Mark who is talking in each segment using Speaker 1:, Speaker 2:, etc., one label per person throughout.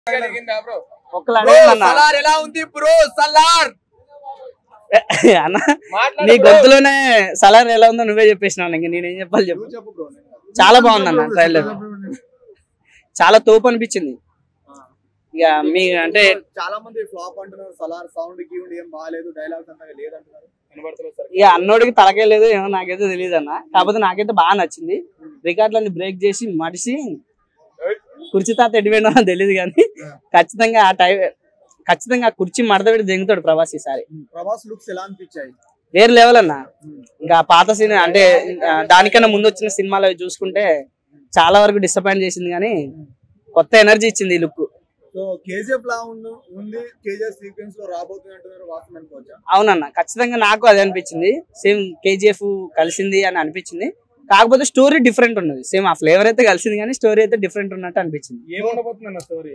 Speaker 1: ఒక్కలు
Speaker 2: బ్రో
Speaker 1: అడగండి అన్న
Speaker 2: సలార్ ఎలా ఉంది బ్రో సలార్
Speaker 1: అన్న నీ గొంతులోనే సలార్ ఎలా ఉందో నువ్వే చెప్పేసినావు ఇంక నేనేం చెప్పాలి చెప్పు
Speaker 2: చెప్పు బ్రో
Speaker 1: చాలా బాగుందన్న ట్రైలర్ చాలా తోపు అనిపించింది ఇక మీ అంటే
Speaker 2: చాలా మంది ఫ్లాప్ అంటున్నారు సలార్ సౌండ్ కి ఏం బాగాలేదు డైలాగ్స్ అంతగా లేదంటున్నారు వినబడతలేదు సార్
Speaker 1: ఇక అన్నోడికి తలకే లేదు ఏమో నాకైతే తెలియదు అన్న కాకపోతే నాకైతే బాగా నచ్చింది రికార్డులన్నీ బ్రేక్ చేసి మడిసి కుర్చీ తాత ఎడిపోయినా తెలియదు కానీ ఖచ్చితంగా ఆ టైం ఖచ్చితంగా ఆ కుర్చీ మడత పెట్టి దిగుతాడు ప్రభాస్ ఈసారి
Speaker 2: ప్రభాస్ లుక్స్ ఎలా అనిపించాయి
Speaker 1: వేరే లెవెల్ అన్న ఇంకా పాత సినిమా అంటే ఆ, దానికన్నా ముందు వచ్చిన సినిమాలు అవి చూసుకుంటే చాలా వరకు డిసప్పాయింట్ చేసింది కానీ కొత్త ఎనర్జీ ఇచ్చింది ఈ లుక్
Speaker 2: సో కేజీఎఫ్ లా ఉంది ఉంది కేజీఎఫ్ సీక్వెన్స్ లో రాబోతుంది అంటున్నారు వాస్తవం అనుకోవచ్చా
Speaker 1: అవునన్న ఖచ్చితంగా నాకు అదే అనిపించింది సేమ్ కేజీఎఫ్ కలిసింది అని అనిపించింది కాకపోతే స్టోరీ డిఫరెంట్ ఉన్నది సేమ్ ఆ ఫ్లేవర్ అయితే కలిసింది కానీ స్టోరీ అయితే డిఫరెంట్ ఉన్నట్టు అనిపించింది
Speaker 2: ఏముండబోతుంది అన్న స్టోరీ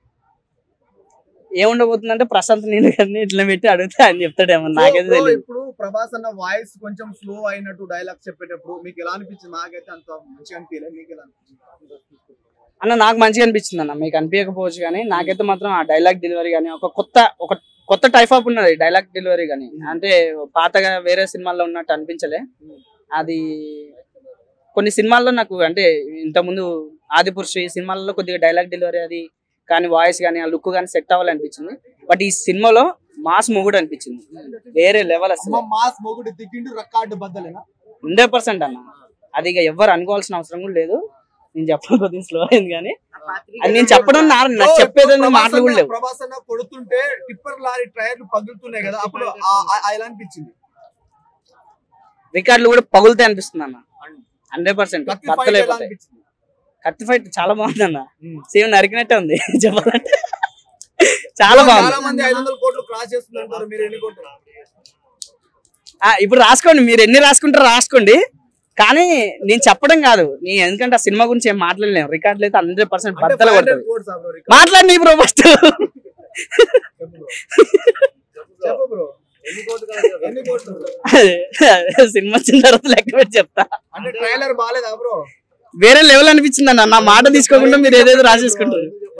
Speaker 1: ఏముండబోతుందంటే ప్రశాంత్ నీళ్ళు గారిని ఇట్లా పెట్టి అడిగితే ఆయన చెప్తాడేమో నాకైతే తెలియదు
Speaker 2: ఇప్పుడు ప్రభాస్ అన్న వాయిస్ కొంచెం స్లో అయినట్టు డైలాగ్స్ చెప్పేటప్పుడు మీకు ఎలా అనిపించింది నాకైతే అంత మంచిగా అనిపించలేదు మీకు ఎలా అనిపించింది
Speaker 1: అన్న నాకు మంచిగా అనిపించింది అన్న మీకు అనిపించకపోవచ్చు కానీ నాకైతే మాత్రం ఆ డైలాగ్ డెలివరీ కానీ ఒక కొత్త ఒక కొత్త టైప్ ఆఫ్ ఉన్నది డైలాగ్ డెలివరీ కానీ అంటే పాతగా వేరే సినిమాల్లో ఉన్నట్టు అనిపించలే అది కొన్ని సినిమాల్లో నాకు అంటే ఇంతకుముందు ఆదిపురుషు ఈ సినిమాల్లో కొద్దిగా డైలాగ్ డెలివరీ అది కానీ వాయిస్ కానీ ఆ లుక్ కానీ సెట్ అవ్వాలి అనిపించింది బట్ ఈ సినిమాలో మాస్ మొగుడు అనిపించింది వేరే లెవెల్ అసలు
Speaker 2: అమ్మ మాస్ మొగుడు దిగిండు రక్కాడు బద్దలేనా
Speaker 1: హండ్రెడ్ పర్సెంట్ అన్న అది ఇక ఎవరు అనుకోవాల్సిన అవసరం కూడా లేదు నేను చెప్పడం కొద్దిగా స్లో అయింది కానీ అది నేను చెప్పడం నా నాకు చెప్పేది
Speaker 2: ప్రభాస్
Speaker 1: మాటలు కూడా
Speaker 2: అన్న-
Speaker 1: లేవు
Speaker 2: ప్రభాస్ అన్న కొడుతుంటే టిప్పర్ లారీ టైర్లు పగులుతున్నాయి కదా అప్పుడు ఆ- ఆ- ఆ ఎలా అనిపించింది
Speaker 1: రికార్డులు కూడా పగులుతాయి అనిపిస్తుంది అన్న హండ్రెడ్ పర్సెంట్
Speaker 2: కత్తి fight
Speaker 1: బద్దలు
Speaker 2: ఎలా
Speaker 1: అయిపోతాయి
Speaker 2: అనిపించింది
Speaker 1: కత్తి ఫైట్ చాలా బాగుంది అన్న సేమ్ నరికినట్టే ఉంది చెప్పాలంటే చాలా
Speaker 2: చాలా
Speaker 1: బాగుంది
Speaker 2: మంది ఐదు వందల కోట్లు క్రాస్ చేస్తున్నారు మీరు ఎన్ని కోట్లు
Speaker 1: ఆ, ఇప్పుడు రాసుకోండి మీరు ఎన్ని రాసుకుంటారో రాసుకోండి కానీ నేను చెప్పడం కాదు నేను ఎందుకంటే ఆ సినిమా గురించి ఏం మాట్లాడలేము రికార్డులు అయితే హండ్రెడ్ పర్సెంట్
Speaker 2: అంటే
Speaker 1: బద్దలు
Speaker 2: 500
Speaker 1: కొడుతుంది
Speaker 2: crores ఆ bro record?
Speaker 1: మాట్లాడి నీ బ్రో ఫస్ట్
Speaker 2: చెప్పు బ్రో ఎన్ని కోట్లు కాదు? ఎన్ని కోట్లు bro?
Speaker 1: సినిమా వచ్చిన తర్వాత లెక్క పెట్టి చెప్తా
Speaker 2: అంటే ట్రైలర్ బాగాలేదా బ్రో
Speaker 1: వేరే లెవెల్ అనిపించింది అన్న నా మాట తీసుకోకుండా మీరు ఏదేదో రాసేసుకుంటారు